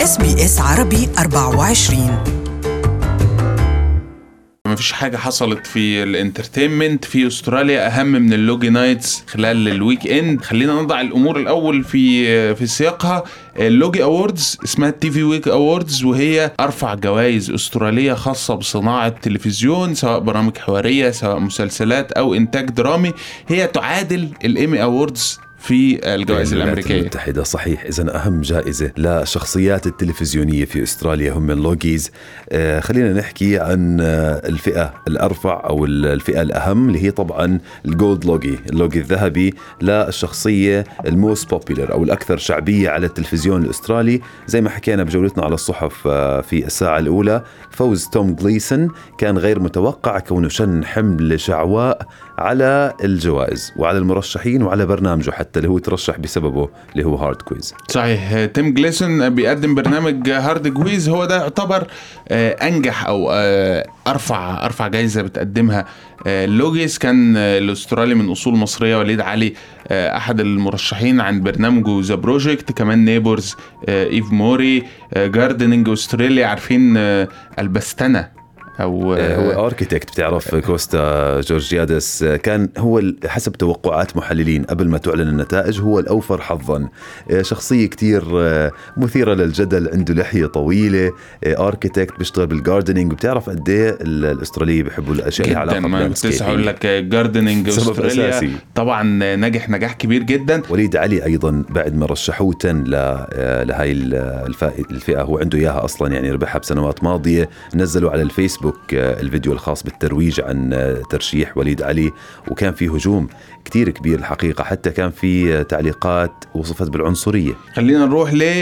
اس بي اس عربي 24 ما فيش حاجة حصلت في الانترتينمنت في استراليا اهم من اللوجي نايتس خلال الويك اند خلينا نضع الامور الاول في في سياقها اللوجي اووردز اسمها التي في ويك اووردز وهي ارفع جوائز استراليه خاصه بصناعه تلفزيون سواء برامج حواريه سواء مسلسلات او انتاج درامي هي تعادل الايمي اووردز في الجوائز الامريكيه المتحده صحيح اذا اهم جائزه للشخصيات التلفزيونيه في استراليا هم اللوجيز آه خلينا نحكي عن آه الفئه الارفع او الفئه الاهم اللي هي طبعا الجولد لوجي اللوجي الذهبي للشخصيه الموست بوبيلر او الاكثر شعبيه على التلفزيون الاسترالي زي ما حكينا بجولتنا على الصحف آه في الساعه الاولى فوز توم جليسون كان غير متوقع كونه شن حمل شعواء على الجوائز وعلى المرشحين وعلى برنامجه حتى اللي هو ترشح بسببه اللي هو هارد كويز صحيح تيم جليسون بيقدم برنامج هارد كويز هو ده يعتبر انجح او ارفع ارفع جائزه بتقدمها لوجيس كان الاسترالي من اصول مصريه وليد علي احد المرشحين عن برنامجه ذا بروجكت كمان نيبورز ايف موري جاردنينج استراليا عارفين البستنه او هو اركيتكت بتعرف كوستا جورجيادس كان هو حسب توقعات محللين قبل ما تعلن النتائج هو الاوفر حظا شخصيه كتير مثيره للجدل عنده لحيه طويله اركيتكت بيشتغل بالجاردنينج وبتعرف قد ايه الاستراليه بيحبوا الاشياء اللي علاقه ما كنت هقول لك جاردنينج استراليا أساسي. طبعا نجح نجاح كبير جدا وليد علي ايضا بعد ما رشحوه تن لهي الفئه هو عنده اياها اصلا يعني ربحها بسنوات ماضيه نزلوا على الفيسبوك فيسبوك الفيديو الخاص بالترويج عن ترشيح وليد علي وكان في هجوم كتير كبير الحقيقة حتى كان في تعليقات وصفت بالعنصرية خلينا نروح ل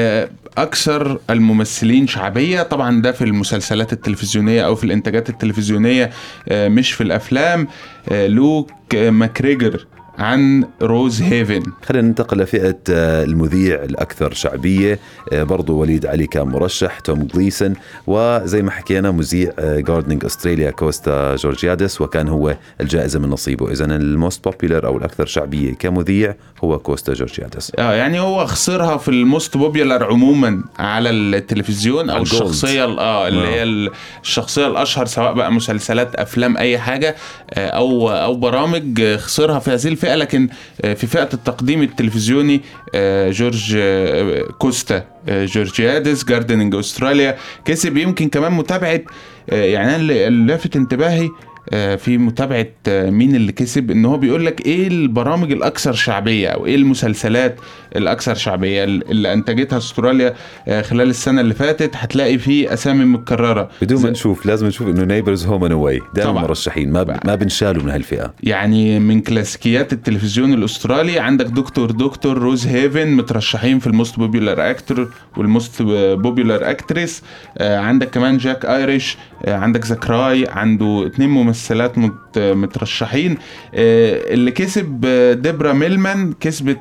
أكثر الممثلين شعبية طبعا ده في المسلسلات التلفزيونية أو في الإنتاجات التلفزيونية مش في الأفلام لوك ماكريجر عن روز هيفن خلينا ننتقل لفئة المذيع الأكثر شعبية برضو وليد علي كان مرشح توم جليسون وزي ما حكينا مذيع جاردنينج أستراليا كوستا جورجيادس وكان هو الجائزة من نصيبه إذا الموست بوبيلر أو الأكثر شعبية كمذيع هو كوستا جورجيادس آه يعني هو خسرها في الموست بوبيلر عموما على التلفزيون أو الشخصية اه اللي هي الشخصية الأشهر سواء بقى مسلسلات أفلام أي حاجة أو أو برامج خسرها في هذه الفئة لكن في فئة التقديم التلفزيوني جورج كوستا جورجيادس جاردنينج استراليا كسب يمكن كمان متابعة يعني اللي لافت انتباهي في متابعة مين اللي كسب ان هو بيقول لك ايه البرامج الاكثر شعبية او ايه المسلسلات الاكثر شعبية اللي انتجتها استراليا خلال السنة اللي فاتت هتلاقي في اسامي متكررة بدون ما نشوف لازم نشوف انه نيبرز هوم اند اواي دائما مرشحين ما ب... ما بنشالوا من هالفئة يعني من كلاسيكيات التلفزيون الاسترالي عندك دكتور دكتور روز هيفن مترشحين في الموست بوبيولار اكتور والموست بوبيولار اكتريس عندك كمان جاك ايريش عندك زكراي عنده اتنين ممثلات مترشحين اللي كسب ديبرا ميلمان كسبت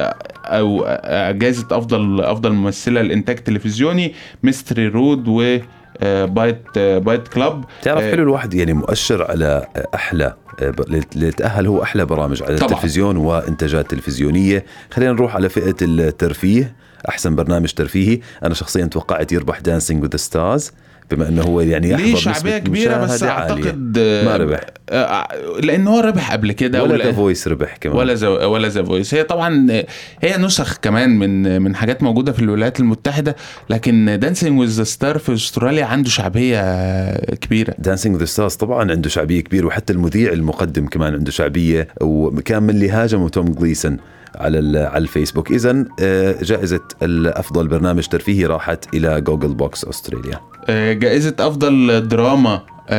او جائزه افضل افضل ممثله لانتاج تلفزيوني ميستري رود و بايت بايت كلاب تعرف حلو الواحد يعني مؤشر على احلى ليتاهل هو احلى برامج على طبعا. التلفزيون وانتاجات تلفزيونيه خلينا نروح على فئه الترفيه احسن برنامج ترفيهي انا شخصيا توقعت يربح دانسينج وذ ستارز بما انه هو يعني ليه شعبيه كبيره بس اعتقد ما ربح لانه هو ربح قبل كده ولا ذا فويس ربح كمان ولا زو ولا ذا فويس هي طبعا هي نسخ كمان من من حاجات موجوده في الولايات المتحده لكن دانسينج وذ ذا ستار في استراليا عنده شعبيه كبيره دانسينج وذ ستارز طبعا عنده شعبيه كبيره وحتى المذيع المقدم كمان عنده شعبيه وكان من اللي هاجموا توم جليسون على على الفيسبوك اذا جائزه الافضل برنامج ترفيهي راحت الى جوجل بوكس استراليا جائزه افضل دراما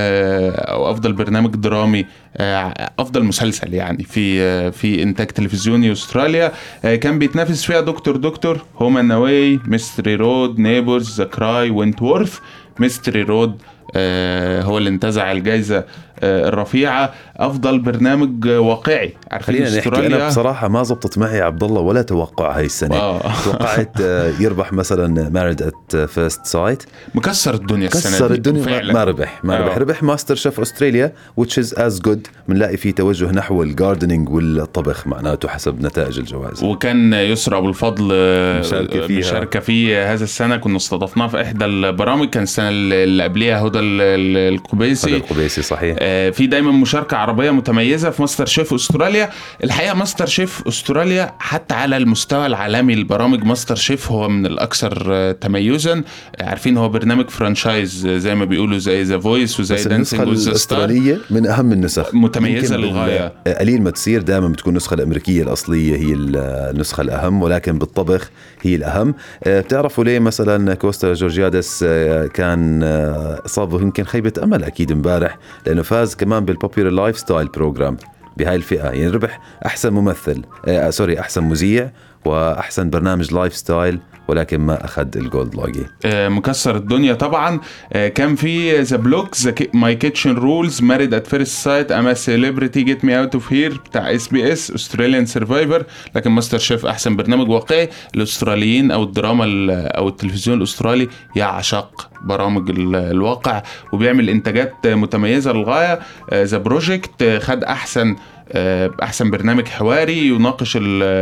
او افضل برنامج درامي افضل مسلسل يعني في في انتاج تلفزيوني استراليا كان بيتنافس فيها دكتور دكتور هوم اند اواي ميستري رود نيبرز ذا كراي وينتورث ميستري رود هو اللي انتزع الجائزه الرفيعه افضل برنامج واقعي عارفين خلينا نحكي انا بصراحه ما زبطت معي عبد الله ولا توقع هاي السنه آه. توقعت يربح مثلا مارد ات فيرست سايت مكسر الدنيا السنه مكسر الدنيا فعلا. ما ربح ما ربح آه. ربح ماستر شيف استراليا which is as good بنلاقي فيه توجه نحو الجاردنينج والطبخ معناته حسب نتائج الجوائز وكان يسرى ابو الفضل مشاركه فيها مشاركه فيه هذا السنه كنا استضفناه في احدى البرامج كان السنه اللي قبليها هدى القبيسي هدى القبيسي صحيح آه في دايما مشاركه عربيه متميزه في ماستر شيف استراليا الحقيقه ماستر شيف استراليا حتى على المستوى العالمي البرامج ماستر شيف هو من الاكثر تميزا عارفين هو برنامج فرانشايز زي ما بيقولوا زي ذا فويس وزي دانسينج الاستراليه من اهم النسخ متميزه للغايه قليل ما تصير دائما بتكون النسخه الامريكيه الاصليه هي النسخه الاهم ولكن بالطبخ هي الاهم آه، بتعرفوا ليه مثلا كوستا جورجيادس آه، كان اصابه يمكن خيبه امل اكيد امبارح لانه فاز كمان بالبوبيولار لايف ستايل بروجرام بهاي الفئه يعني ربح احسن ممثل آه سوري احسن مذيع واحسن برنامج لايف ستايل ولكن ما اخذ الجولد لوجي آه مكسر الدنيا طبعا آه كان في ذا بلوك ماي كيتشن رولز ماريد ات فيرست سايت اما سيلبرتي جيت مي اوت اوف هير بتاع اس بي اس استراليان سرفايفر لكن ماستر شيف احسن برنامج واقعي الاستراليين او الدراما او التلفزيون الاسترالي يعشق برامج الواقع وبيعمل انتاجات متميزه للغايه ذا آه بروجكت خد احسن آه، احسن برنامج حواري يناقش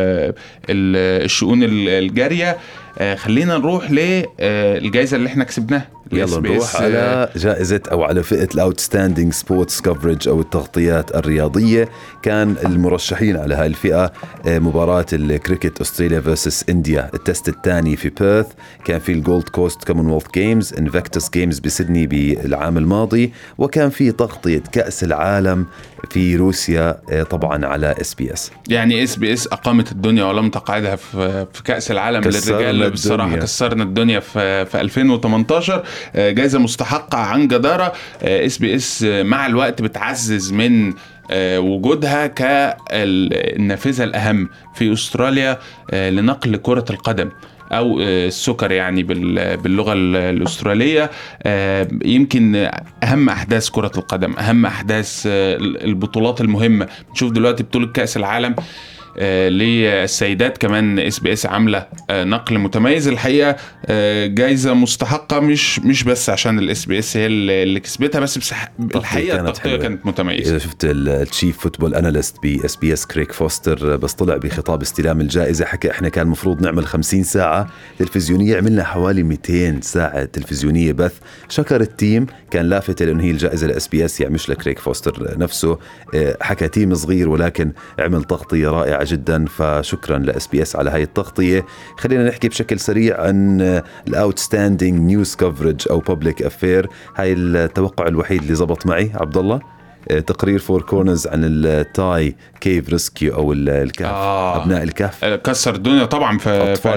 الشؤون الجاريه آه، خلينا نروح للجائزه اللي احنا كسبناها يلا نروح على جائزة أو على فئة الأوتستاندينج سبورتس كفرج أو التغطيات الرياضية كان المرشحين على هاي الفئة آه، مباراة الكريكت أستراليا فيرسس إنديا التست الثاني في بيرث كان في الجولد كوست كومنولث جيمز انفكتس جيمز بسيدني بالعام الماضي وكان في تغطية كأس العالم في روسيا آه، طبعا على اس بي اس يعني اس بي اس اقامت الدنيا ولم تقعدها في كاس العالم للرجال بصراحه كسرنا الدنيا في في 2018 آه، جائزه مستحقه عن جداره اس بي اس مع الوقت بتعزز من آه، وجودها كالنافذه الاهم في استراليا آه، لنقل كره القدم او السكر يعني باللغه الاستراليه يمكن اهم احداث كره القدم اهم احداث البطولات المهمه نشوف دلوقتي بطوله كاس العالم آه، للسيدات كمان اس بي اس عامله آه، نقل متميز الحقيقه آه، جايزه مستحقه مش مش بس عشان الاس بي اس هي اللي كسبتها بس بصح الحقيقه التغطيه كانت متميزه اذا شفت التشيف فوتبول اناليست بي اس بي اس كريك فوستر بس طلع بخطاب استلام الجائزه حكى احنا كان المفروض نعمل 50 ساعه تلفزيونيه عملنا حوالي 200 ساعه تلفزيونيه بث شكر التيم كان لافت لانه هي الجائزه لاس بي اس يعني مش لكريك فوستر نفسه حكى تيم صغير ولكن عمل تغطيه رائعه جدا فشكرا لاس بي اس على هاي التغطيه خلينا نحكي بشكل سريع عن الاوتستاندينج نيوز كفرج او بابليك افير هاي التوقع الوحيد اللي زبط معي عبد الله آه، تقرير فور كورنرز عن التاي كيف ريسكيو او الكهف آه. ابناء الكهف آه، كسر الدنيا طبعا في, في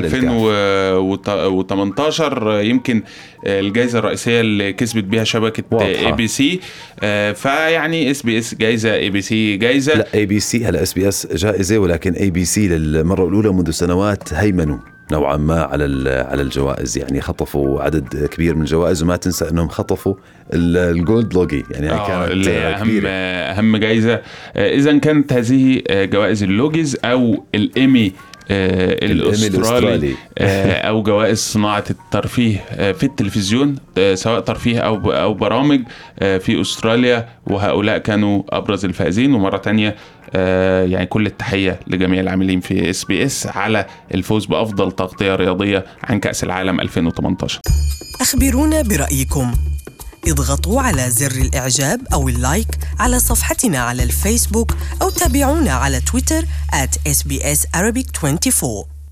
2018 يمكن الجائزه الرئيسيه اللي كسبت بيها شبكه اي بي سي فيعني اس بي اس جائزه اي بي سي جائزه لا اي بي سي هلا اس بي اس جائزه ولكن اي بي سي للمره الاولى منذ سنوات هيمنوا نوعا ما على على الجوائز يعني خطفوا عدد كبير من الجوائز وما تنسى انهم خطفوا الجولد لوجي يعني آه كانت اللي اهم كبيرة. اهم جائزه آه، اذا كانت هذه آه، جوائز اللوجيز او الايمي آه الاسترالي آه او جوائز صناعه الترفيه آه في التلفزيون آه سواء ترفيه او او برامج آه في استراليا وهؤلاء كانوا ابرز الفائزين ومره تانية آه يعني كل التحيه لجميع العاملين في اس بي اس على الفوز بافضل تغطيه رياضيه عن كاس العالم 2018 اخبرونا برايكم اضغطوا على زر الإعجاب أو اللايك على صفحتنا على الفيسبوك أو تابعونا على تويتر at SBS Arabic 24